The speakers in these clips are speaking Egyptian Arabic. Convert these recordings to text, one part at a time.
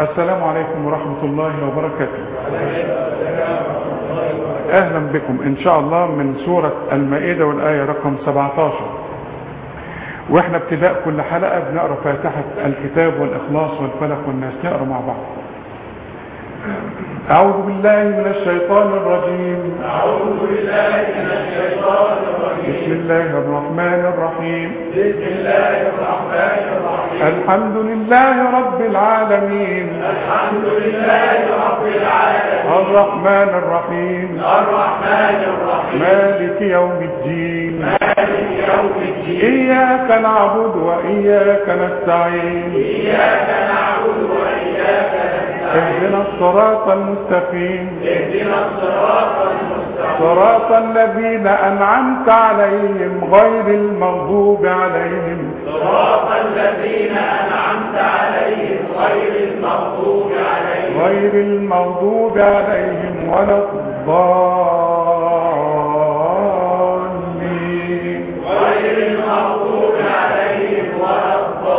السلام عليكم ورحمة الله وبركاته أهلا بكم إن شاء الله من سورة المائدة والآية رقم 17 وإحنا ابتداء كل حلقة بنقرأ فاتحة الكتاب والإخلاص والفلق والناس نقرأ مع بعض أعوذ بالله من الشيطان الرجيم أعوذ بالله من الشيطان الرجيم بسم الله الرحمن الرحيم بسم الله الرحمن الرحيم الحمد لله رب العالمين الحمد لله رب العالمين الرحمن الرحيم الرحمن الرحيم مالك يوم الدين مالك يوم الدين إياك نعبد وإياك نستعين إياك نعبد وإياك نستعين اهدنا الصراط المستقيم اهدنا الصراط المستقيم صراط الذين أنعمت عليهم غير المغضوب عليهم صراط الذين أنعمت عليهم غير المغضوب عليهم غير المغضوب عليهم ولا الضالين غير المغضوب عليهم ولا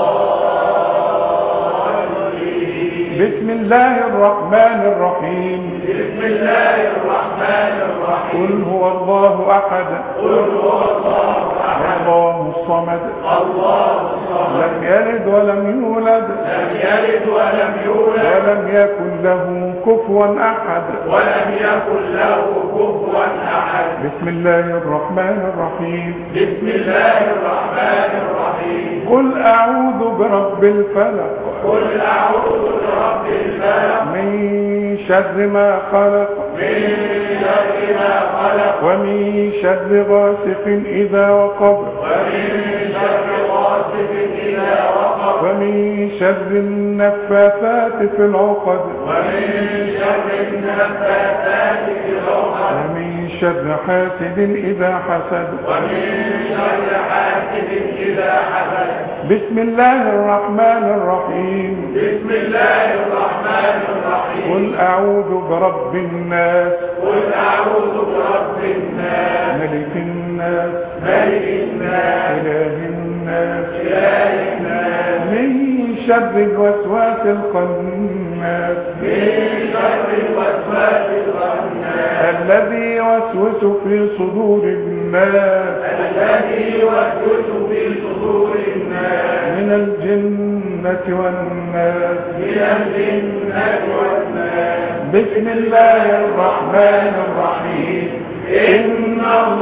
الضالين بسم الله الرحمن الرحيم بسم الله الرحمن الرحيم قل هو الله أحد قل هو الله احد الله الصمد الله الصمد لم يلد ولم يولد لم يلد ولم يولد ولم يكن له كفوا أحد ولم يكن له كفوا احد بسم الله الرحمن الرحيم بسم الله الرحمن الرحيم قل أعوذ برب الفلق قل اعوذ برب الفلق من شر ما خلق من شر ما خلق ومن شر غاسق إذا وقب ومن شر غاسق اذا وقب ومن شر النفاثات في العقد ومن شر النفاثات في العقد ومن شر حاسد إذا حسد ومن شر حاسد اذا حسد بسم الله الرحمن الرحيم بسم الله الرحمن الرحيم قل أعوذ برب الناس قل اعوذ برب الناس ملك الناس ملك الناس إله الناس اله الناس من شر الوسواس الخناس من شر الوسواس الخناس الذي يوسوس في صدور الناس الذي يوسوس في صدور الناس من الجنة والناس من الجنة والناس بسم الله الرحمن الرحيم إن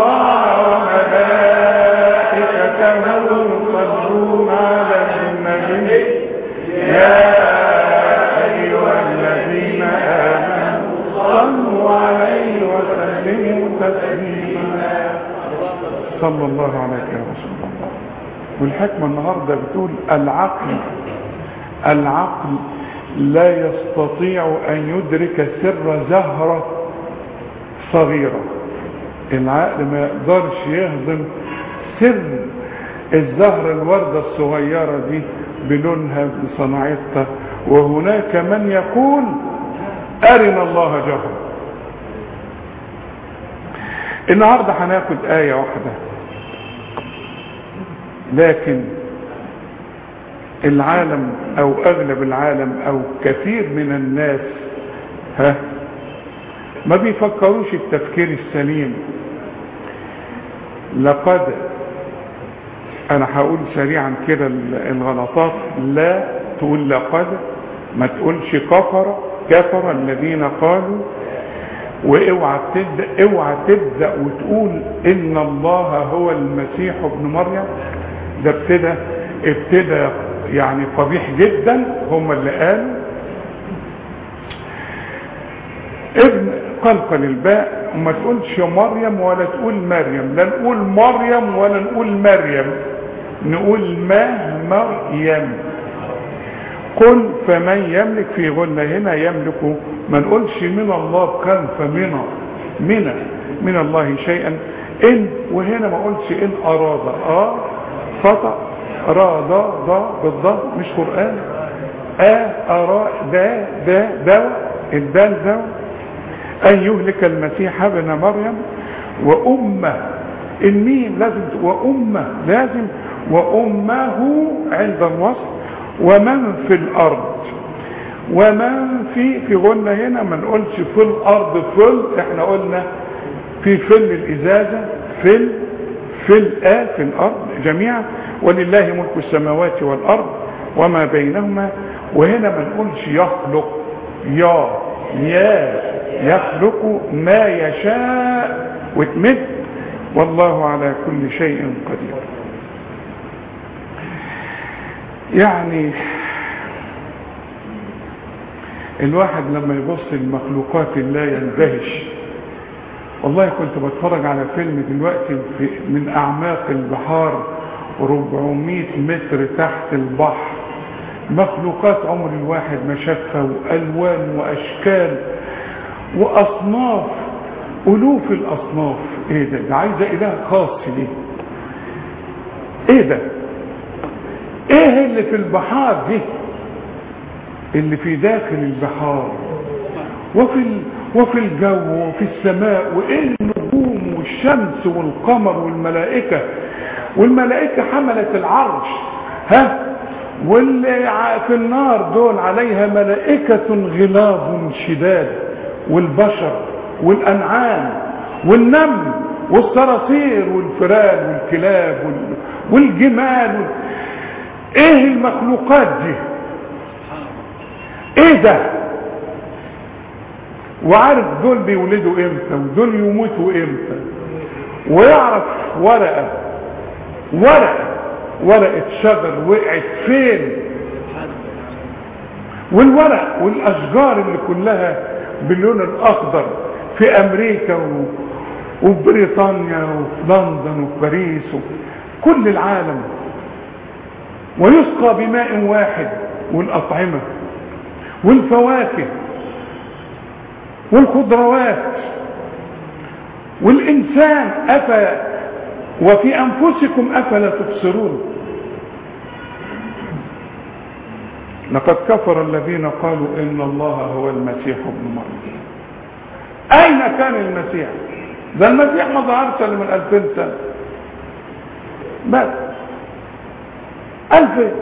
الله وملائكته يصلون على النبي يا أيها الذين آمنوا صلوا عليه وسلموا تسليما صلى الله عليك يا رسول الله والحكمة النهاردة بتقول العقل العقل لا يستطيع أن يدرك سر زهرة صغيرة العقل ما يقدرش يهضم سر الزهرة الوردة الصغيرة دي بلونها بصناعتها وهناك من يقول أرنا الله جهرا النهاردة هناخد آية واحدة لكن العالم او اغلب العالم او كثير من الناس ها ما بيفكروش التفكير السليم لقد انا هقول سريعا كده الغلطات لا تقول لقد ما تقولش كفر كفر الذين قالوا واوعى تبدا اوعى تبدا وتقول ان الله هو المسيح ابن مريم ده ابتدى ابتدى يعني قبيح جدا هم اللي قالوا ابن قلقل الباء وما تقولش مريم ولا تقول مريم لا نقول مريم ولا نقول مريم نقول ما مريم قل فمن يملك في غنى هنا يملك ما نقولش من الله بكلمة فمن من من الله شيئا ان وهنا ما قلتش ان اراد اه خطأ را ضا ضا بالضبط مش قرآن آ أرى دا دا دواء الدال دواء أن يهلك المسيح ابن مريم وأمه الميم لازم وأمه لازم وأمه عند الوصف ومن في الأرض ومن في في قلنا هنا ما نقولش في الارض فل احنا قلنا في فل الازازه فل فل آ في الارض جميعا ولله ملك السماوات والارض وما بينهما وهنا ما نقولش يخلق يا يا يخلق ما يشاء وتمد والله على كل شيء قدير يعني الواحد لما يبص لمخلوقات الله يندهش والله كنت بتفرج على فيلم دلوقتي في من اعماق البحار 400 متر تحت البحر مخلوقات عمر الواحد ما شافها والوان واشكال واصناف الوف الاصناف ايه ده ده عايزه اله خاص ليه ايه ده ايه اللي في البحار دي اللي في داخل البحار وفي ال... وفي الجو وفي السماء وايه النجوم والشمس والقمر والملائكه والملائكه حملت العرش ها واللي في النار دول عليها ملائكة غلاظ شداد والبشر والأنعام والنمل والصراصير والفئران والكلاب وال... والجمال وال... ايه المخلوقات دي ايه ده وعارف دول بيولدوا امتى ودول يموتوا امتى ويعرف ورقة ورقة ورقة شجر وقعت فين والورق والاشجار اللي كلها باللون الاخضر في امريكا و... وفي بريطانيا وفي لندن وفي باريس كل العالم ويسقى بماء واحد والاطعمه والفواكه والخضروات والإنسان أفا وفي أنفسكم أفلا تبصرون لقد كفر الذين قالوا إن الله هو المسيح ابن مريم أين كان المسيح ده المسيح ما ظهرش إلا من ألفين سنة بس ألفين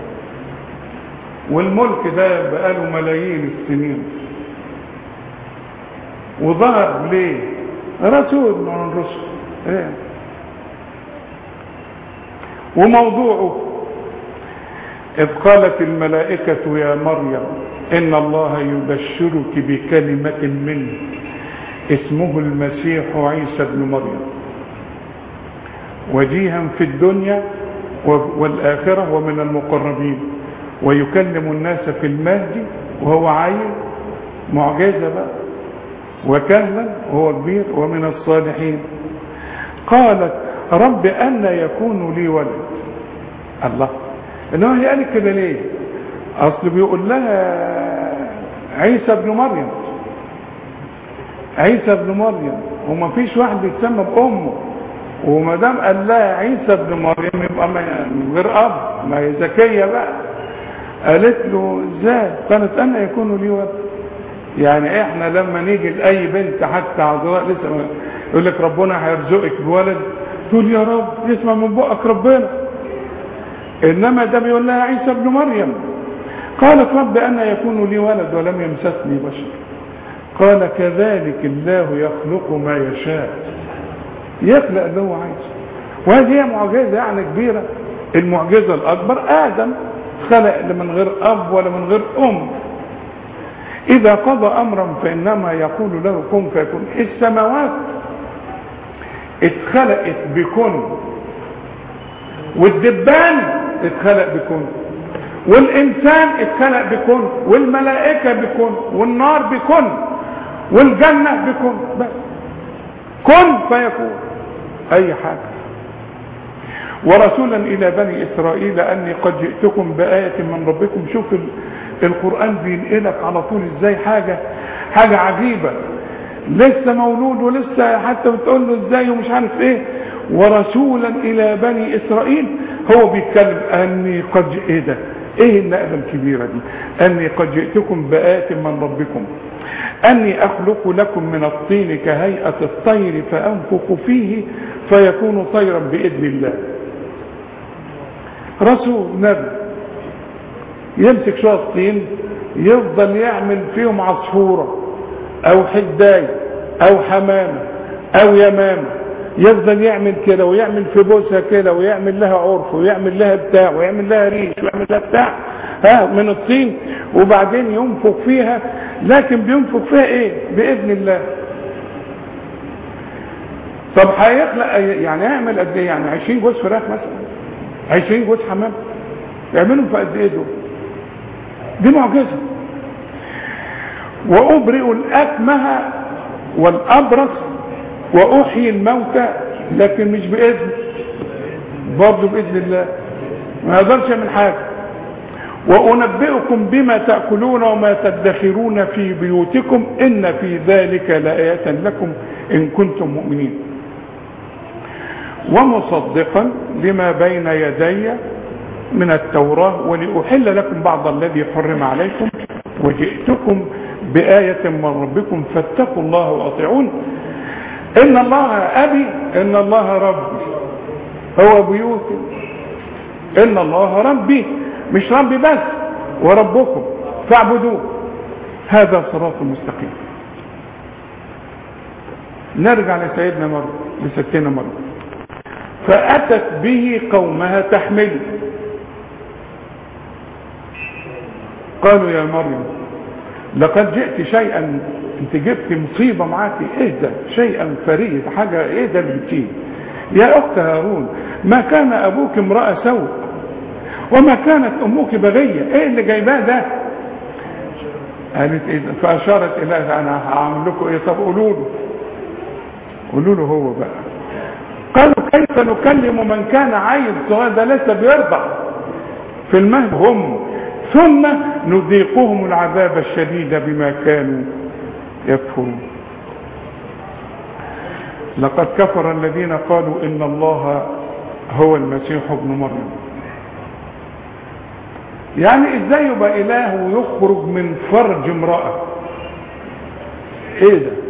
والملك ده بقاله ملايين السنين وظهر ليه رسول من الرسل ايه وموضوعه إذ قالت الملائكة يا مريم إن الله يبشرك بكلمة منه اسمه المسيح عيسى ابن مريم وجيها في الدنيا والآخرة ومن المقربين ويكلم الناس في المهد وهو عيل معجزة بقى وكهلا وهو كبير ومن الصالحين قالت رب أن يكون لي ولد الله انما هي قالت كده ليه اصل بيقول لها عيسى ابن مريم عيسى ابن مريم وما فيش واحد بيتسمى بامه وما دام قال لها عيسى ابن مريم يبقى من غير اب ما هي ذكيه بقى قالت له ازاي قالت انا يكون لي ولد يعني احنا لما نيجي لاي بنت حتى عذراء لسه يقول لك ربنا هيرزقك بولد تقول يا رب يسمع من بقك ربنا انما ده بيقول لها عيسى ابن مريم قالت رب أن يكون لي ولد ولم يمسسني بشر قال كذلك الله يخلق ما يشاء يخلق اللي هو عايزه وهذه هي معجزة يعني كبيرة المعجزة الأكبر آدم خلق من غير أب ولا من غير أم إذا قضى أمرا فإنما يقول له كن فيكون السماوات اتخلقت بكن والدبان اتخلق بكن والإنسان اتخلق بكن والملائكة بكن والنار بكن والجنة بكن بس كن فيكون أي حاجة ورسولا إلى بني إسرائيل أني قد جئتكم بآية من ربكم شوف القرآن بينقلك على طول ازاي حاجة حاجة عجيبة لسه مولود ولسه حتى بتقول له ازاي ومش عارف ايه ورسولا الى بني اسرائيل هو بيتكلم اني قد ايه ده ايه النقلة الكبيرة دي اني قد جئتكم بآية من ربكم اني اخلق لكم من الطين كهيئة الطير فانفخ فيه فيكون طيرا باذن الله رسول نبي يمسك شويه طين يفضل يعمل فيهم عصفوره او حداي او حمامه او يمامه يفضل يعمل كده ويعمل في بوسها كده ويعمل لها عرف ويعمل لها بتاع ويعمل لها ريش ويعمل لها بتاع ها من الطين وبعدين ينفخ فيها لكن بينفخ فيها ايه باذن الله طب هيخلق يعني يعمل قد ايه يعني 20 جوز فراخ مثلا 20 جوز حمام يعملهم في قد ايه دول دي معجزه وابرئ الاكمه والابرص واحيي الموتى لكن مش باذن برضه باذن الله ما يقدرش يعمل حاجه وانبئكم بما تاكلون وما تدخرون في بيوتكم ان في ذلك لايه لكم ان كنتم مؤمنين ومصدقا لما بين يدي من التوراه ولاحل لكم بعض الذي حرم عليكم وجئتكم بايه من ربكم فاتقوا الله واطيعون ان الله ابي ان الله ربي هو بيوتي ان الله ربي مش ربي بس وربكم فاعبدوه هذا صراط مستقيم نرجع لسيدنا مريم لستنا مريم فاتت به قومها تحمله قالوا يا مريم لقد جئت شيئا انت جبت مصيبه معاكي ايه ده شيئا فريد حاجه ايه ده اللي جبتيه يا اخت هارون ما كان ابوك امراه سوء وما كانت امك بغيه ايه اللي جايباه ده قالت ايه ده فاشارت الى انا هعمل لكم ايه طب قولوا له قولوا له هو بقى قالوا كيف نكلم من كان عيل صغير ده لسه بيرضع في المهد هم ثم نذيقهم العذاب الشديد بما كانوا يكفرون لقد كفر الذين قالوا ان الله هو المسيح ابن مريم يعني ازاي يبقى اله ويخرج من فرج امرأة ايه ده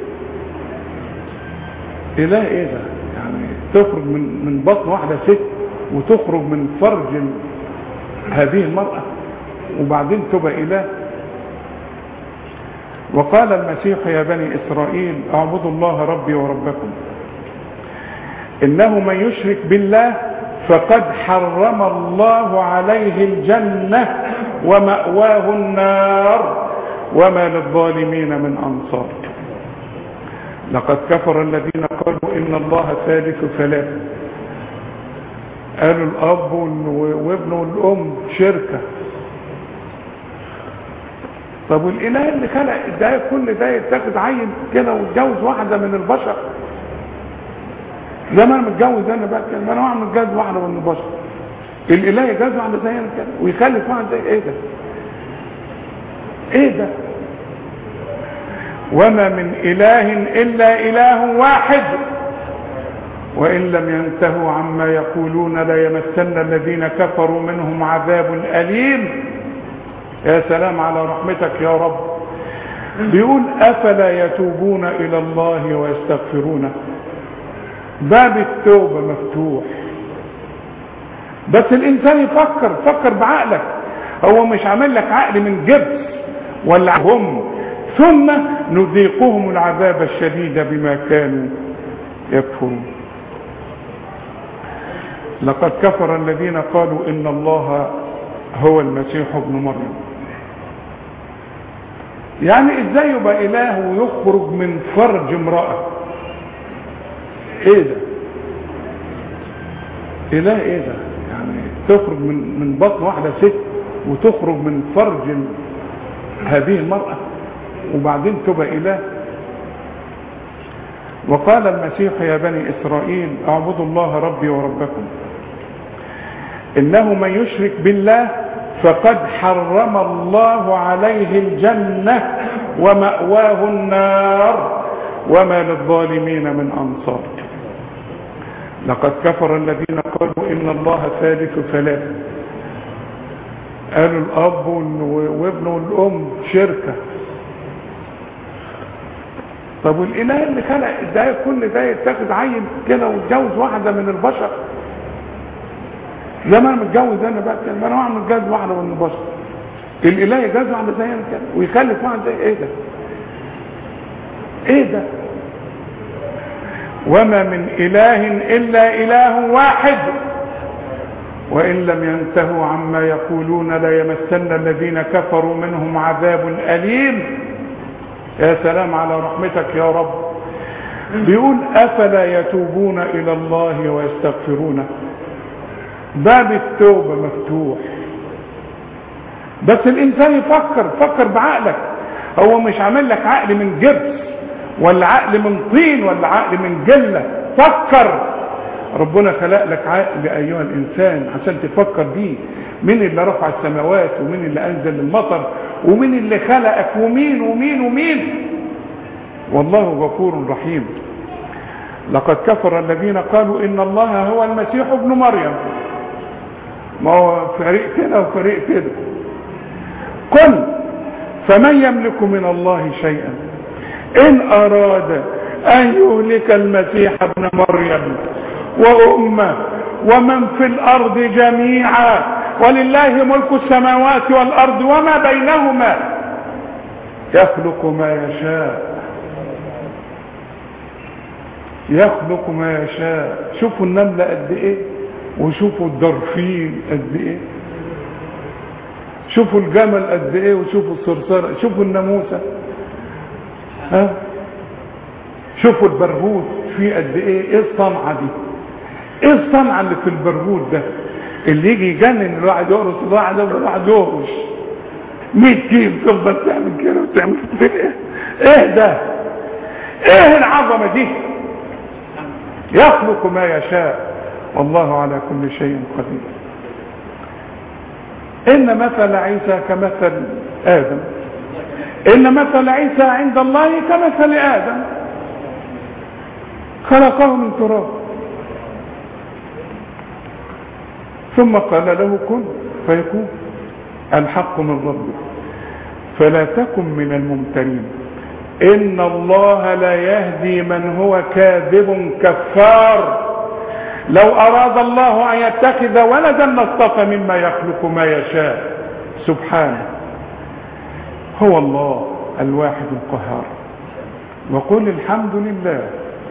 اله ايه ده يعني تخرج من من بطن واحدة ست وتخرج من فرج هذه المرأة وبعدين تبقى اله وقال المسيح يا بني اسرائيل اعبدوا الله ربي وربكم انه من يشرك بالله فقد حرم الله عليه الجنة ومأواه النار وما للظالمين من أنصار لقد كفر الذين قالوا إن الله ثالث ثلاثة قالوا الأب وابنه والأم شركة طب والاله اللي خلق ده كل ده يتاخد عين كده ويتجوز واحده من البشر زي ما انا متجوز انا بقى كده ما انا واحد متجوز واحده من البشر الاله يتجوز واحده زي انا كده ويخلف واحد زي ايه ده ايه ده وما من اله الا اله واحد وان لم ينتهوا عما يقولون ليمسن الذين كفروا منهم عذاب اليم يا سلام على رحمتك يا رب بيقول افلا يتوبون الى الله ويستغفرونه باب التوبة مفتوح بس الانسان يفكر فكر بعقلك هو مش عامل لك عقل من جبس ولا هم ثم نذيقهم العذاب الشديد بما كانوا يكفرون لقد كفر الذين قالوا ان الله هو المسيح ابن مريم يعني ازاي يبقى اله ويخرج من فرج امرأة ايه ده اله ايه ده يعني تخرج من من بطن واحدة ست وتخرج من فرج هذه المرأة وبعدين تبقى اله وقال المسيح يا بني اسرائيل اعبدوا الله ربي وربكم انه من يشرك بالله فقد حرم الله عليه الجنة ومأواه النار وما للظالمين من أنصار لقد كفر الذين قالوا إن الله ثالث ثلاثة قالوا الأب وابنه والأم شركة طب والاله اللي خلق ده كل ده يتاخد عين كده ويتجوز واحده من البشر زي ما انا متجوز انا بقى كده ما انا واحد متجوز واحده من البشر الاله يجازه على زي كده ويخلف واحد زي ايه ده ايه ده وما من اله الا اله واحد وان لم ينتهوا عما يقولون ليمسن الذين كفروا منهم عذاب اليم يا سلام على رحمتك يا رب بيقول افلا يتوبون الى الله ويستغفرونه باب التوبه مفتوح بس الانسان يفكر فكر بعقلك هو مش عامل لك عقل من جبس ولا عقل من طين ولا عقل من جلة فكر ربنا خلق لك عقل ايها الانسان عشان تفكر بيه مين اللي رفع السماوات ومين اللي انزل المطر ومين اللي خلقك ومين ومين ومين والله غفور رحيم لقد كفر الذين قالوا ان الله هو المسيح ابن مريم ما هو فريق كده وفريق كده قل فمن يملك من الله شيئا ان اراد ان يهلك المسيح ابن مريم وامه ومن في الارض جميعا ولله ملك السماوات والارض وما بينهما يخلق ما يشاء يخلق ما يشاء شوفوا النملة قد ايه وشوفوا الدرفين قد ايه شوفوا الجمل قد ايه وشوفوا الصرصار شوفوا الناموسه ها شوفوا البرغوث فيه قد ايه ايه الصنعه دي ايه الصنعه اللي في البرغوث ده اللي يجي يجنن الواحد يقرص الواحد ده الواحد يهرش 100 كيلو تفضل تعمل كده وتعمل كده ايه ايه ده ايه العظمه دي يخلق ما يشاء والله على كل شيء قدير إن مثل عيسى كمثل آدم إن مثل عيسى عند الله كمثل آدم خلقه من تراب ثم قال له كن فيكون الحق من ربك فلا تكن من الممترين إن الله لا يهدي من هو كاذب كفار لو أراد الله أن يتخذ ولدا لاصطفى مما يخلق ما يشاء سبحانه هو الله الواحد القهار وقل الحمد لله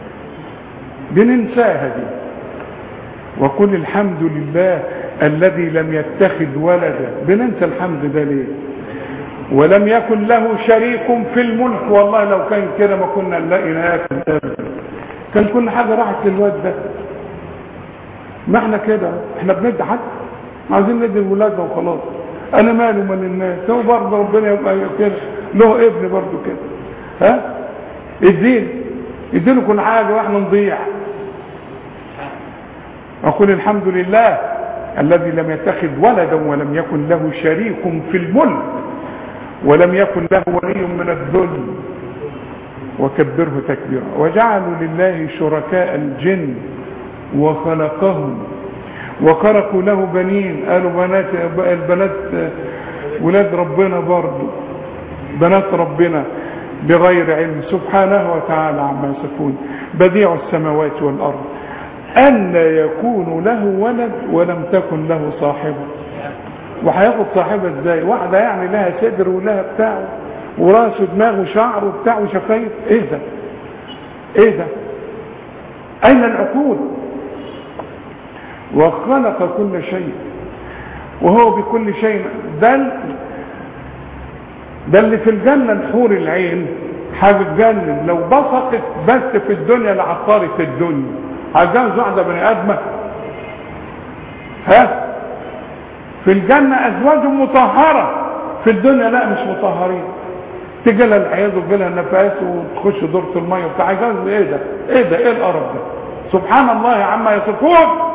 بننساها دي وقل الحمد لله الذي لم يتخذ ولدا بننسى الحمد ده ليه ولم يكن له شريك في الملك والله لو كان كده ما كنا نلاقي ناكل كان كل حاجه راحت للواد ده ما احنا كده احنا بندي حد عايزين ندي لولادنا وخلاص انا مالي ومال الناس هو برضه ربنا يبقى كده له ابن برضه كده ها الدين يديله كل حاجه واحنا نضيع اقول الحمد لله الذي لم يتخذ ولدا ولم يكن له شريك في الملك ولم يكن له ولي من الذل وكبره تكبيرا وجعلوا لله شركاء الجن وخلقهم وخلقوا له بنين قالوا بنات البنات ولاد ربنا برضه بنات ربنا بغير علم سبحانه وتعالى عما يصفون بديع السماوات والارض ان يكون له ولد ولم تكن له صاحبه وهياخد صاحبه ازاي واحده يعني لها صدر ولها بتاع وراسه دماغ وشعر وبتاع وشفايف ايه ده ايه ده اين العقول وخلق كل شيء وهو بكل شيء بل ده اللي في الجنة الحور العين حاجة تجنن لو بصقت بس في الدنيا لعصارة الدنيا هتجوز واحدة بني آدمة ها في الجنة أزواج مطهرة في الدنيا لا مش مطهرين تجي لها الحياض وتجي لها النفاس وتخش دورة المية وبتاع جوز ايه ده ايه ده ايه القرف ده سبحان الله عما يصفون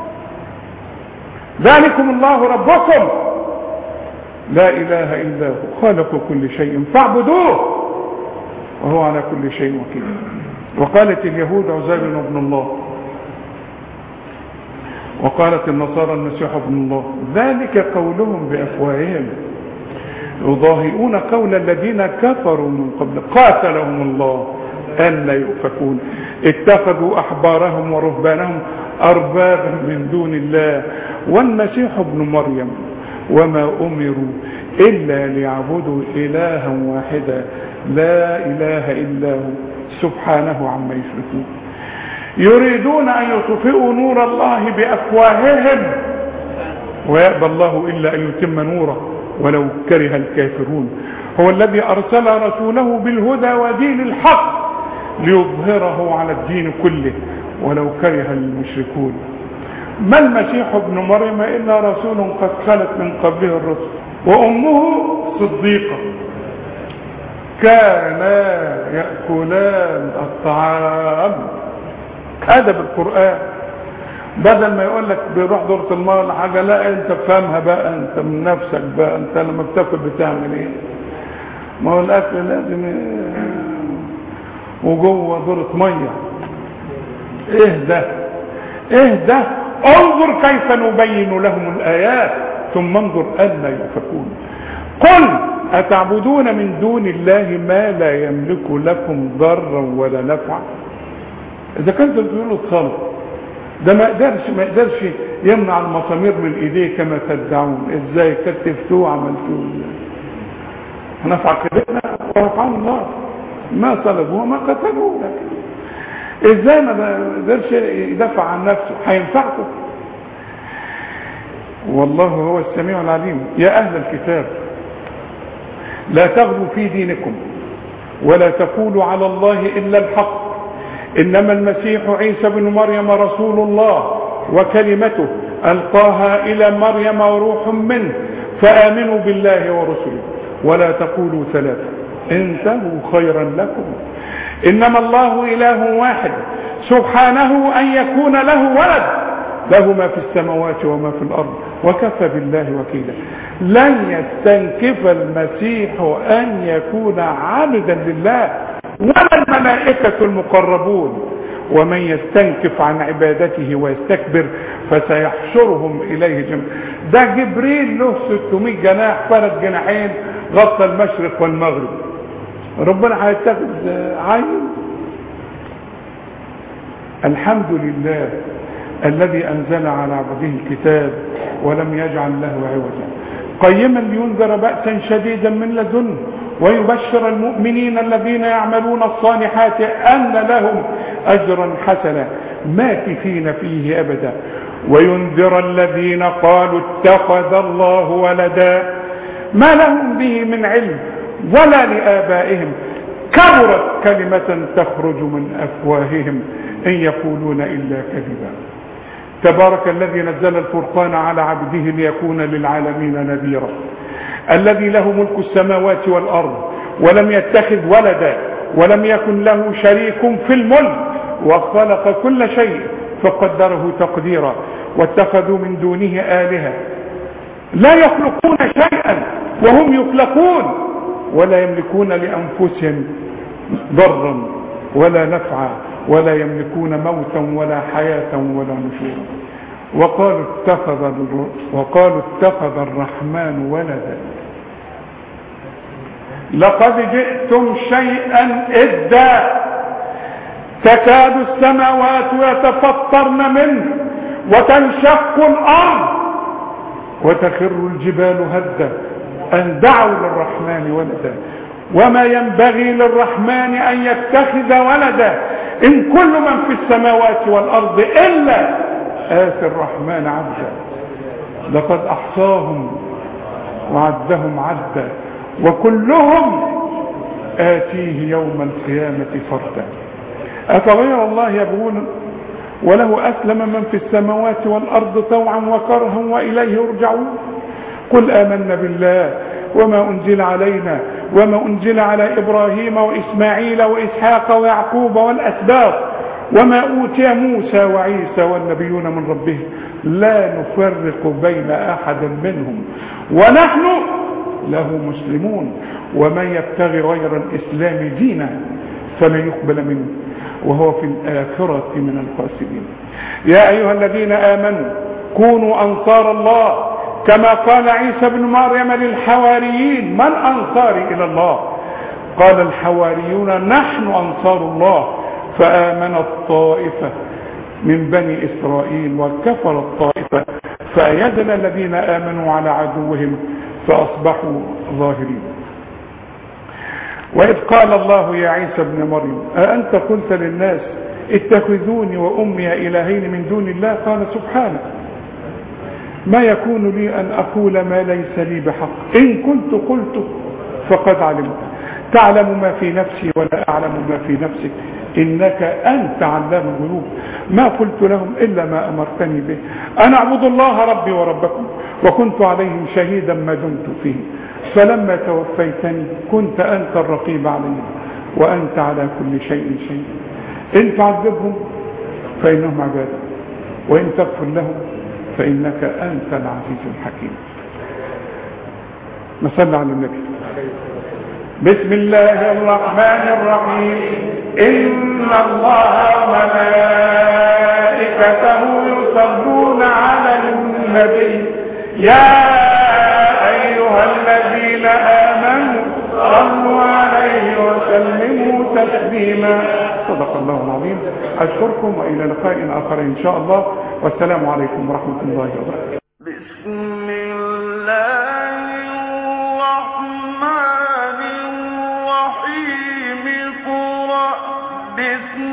ذلكم الله ربكم لا اله الا هو خالق كل شيء فاعبدوه وهو على كل شيء وكيل وقالت اليهود عزير ابن الله وقالت النصارى المسيح ابن الله ذلك قولهم بافواههم يضاهئون قول الذين كفروا من قبل قاتلهم الله أن لا يؤفكون اتخذوا أحبارهم ورهبانهم أربابا من دون الله والمسيح ابن مريم وما أمروا إلا ليعبدوا إلها واحدا لا إله إلا هو سبحانه عما يشركون يريدون أن يطفئوا نور الله بأفواههم ويأبى الله إلا أن يتم نوره ولو كره الكافرون هو الذي أرسل رسوله بالهدى ودين الحق ليظهره على الدين كله ولو كره المشركون ما المسيح ابن مريم إلا رسول قد خلت من قبله الرسل وأمه صديقة كانا يأكلان الطعام هذا بالقرآن بدل ما يقول لك بيروح دورة الماء ولا حاجة لا انت فهمها بقى انت من نفسك بقى انت لما بتاكل بتعمل ايه ما هو الاكل لازم وجوه دورة مية ايه ده ايه ده انظر كيف نبين لهم الايات ثم انظر أن يؤفكون قل أتعبدون من دون الله ما لا يملك لكم ضرا ولا نفعا إذا كنت تقولوا الخلق ده ما قدرش ما قدرش يمنع المسامير من ايديه كما تدعون ازاي كتفتوه عملتوه نفع كلنا ورفعنا الله ما طلبوه ما قتلوه لكن ازاي ما قدرش يدافع عن نفسه هينفعكم والله هو السميع العليم يا أهل الكتاب لا تغلوا في دينكم ولا تقولوا على الله إلا الحق إنما المسيح عيسى بن مريم رسول الله وكلمته ألقاها إلى مريم وروح منه فآمنوا بالله ورسله ولا تقولوا ثلاثة انتهوا خيرا لكم إنما الله إله واحد سبحانه أن يكون له ولد له ما في السماوات وما في الأرض وكفى بالله وكيلا لن يستنكف المسيح أن يكون عبدا لله ولا الملائكة المقربون ومن يستنكف عن عبادته ويستكبر فسيحشرهم إليه جميعا ده جبريل له 600 جناح فرد جناحين غطى المشرق والمغرب ربنا هيتخذ عين الحمد لله الذي أنزل على عبده الكتاب ولم يجعل له عوجا قيما لينذر بأسا شديدا من لدنه ويبشر المؤمنين الذين يعملون الصالحات أن لهم أجرا حسنا ماكثين فيه أبدا وينذر الذين قالوا اتخذ الله ولدا ما لهم به من علم ولا لآبائهم كبرت كلمة تخرج من أفواههم إن يقولون إلا كذبا تبارك الذي نزل الفرقان على عبده ليكون للعالمين نذيرا الذي له ملك السماوات والأرض ولم يتخذ ولدا ولم يكن له شريك في الملك وخلق كل شيء فقدره تقديرا واتخذوا من دونه آلهة لا يخلقون شيئا وهم يخلقون ولا يملكون لأنفسهم ضرا ولا نفعا ولا يملكون موتا ولا حياة ولا نشورا وقالوا اتخذ وقالوا اتخذ الرحمن ولدا لقد جئتم شيئا إدا تكاد السماوات يتفطرن منه وتنشق الأرض وتخر الجبال هدا أن دعوا للرحمن ولدا وما ينبغي للرحمن أن يتخذ ولدا إن كل من في السماوات والأرض إلا آتي الرحمن عبدا لقد أحصاهم وعدهم عدا وكلهم آتيه يوم القيامة فردا أفغير الله يبغون وله أسلم من في السماوات والأرض طوعا وكرها وإليه يرجعون قل آمنا بالله وما أنزل علينا وما أنزل على إبراهيم وإسماعيل وإسحاق ويعقوب والأسباط وما أوتي موسى وعيسى والنبيون من ربهم لا نفرق بين أحد منهم ونحن له مسلمون ومن يبتغي غير الإسلام دينا فلن يقبل منه وهو في الآخرة من الخاسرين يا أيها الذين آمنوا كونوا أنصار الله كما قال عيسى بن مريم للحواريين من أنصاري إلى الله قال الحواريون نحن أنصار الله فآمنت طائفة من بني إسرائيل وكفر الطائفة فأيدنا الذين آمنوا على عدوهم فأصبحوا ظاهرين وإذ قال الله يا عيسى ابن مريم أأنت قلت للناس اتخذوني وأمي إلهين من دون الله قال سبحانه ما يكون لي أن أقول ما ليس لي بحق إن كنت قلت فقد علمت تعلم ما في نفسي ولا أعلم ما في نفسك إنك أنت علام الغيوب ما قلت لهم إلا ما أمرتني به أنا أعبد الله ربي وربكم وكنت عليهم شهيدا ما دمت فيه فلما توفيتني كنت أنت الرقيب عليهم وأنت على كل شيء شيء إن تعذبهم فإنهم عبادك وإن تغفر لهم فإنك أنت العزيز الحكيم نصلي على النبي بسم الله الرحمن الرحيم إن الله وملائكته يصلون على النبي يا أيها الذين آمنوا صلوا عليه وسلموا تسليما صدق الله العظيم أشكركم وإلى لقاء آخر إن شاء الله والسلام عليكم ورحمة الله وبركاته بسم الله الرحمن الرحيم قرأ بسم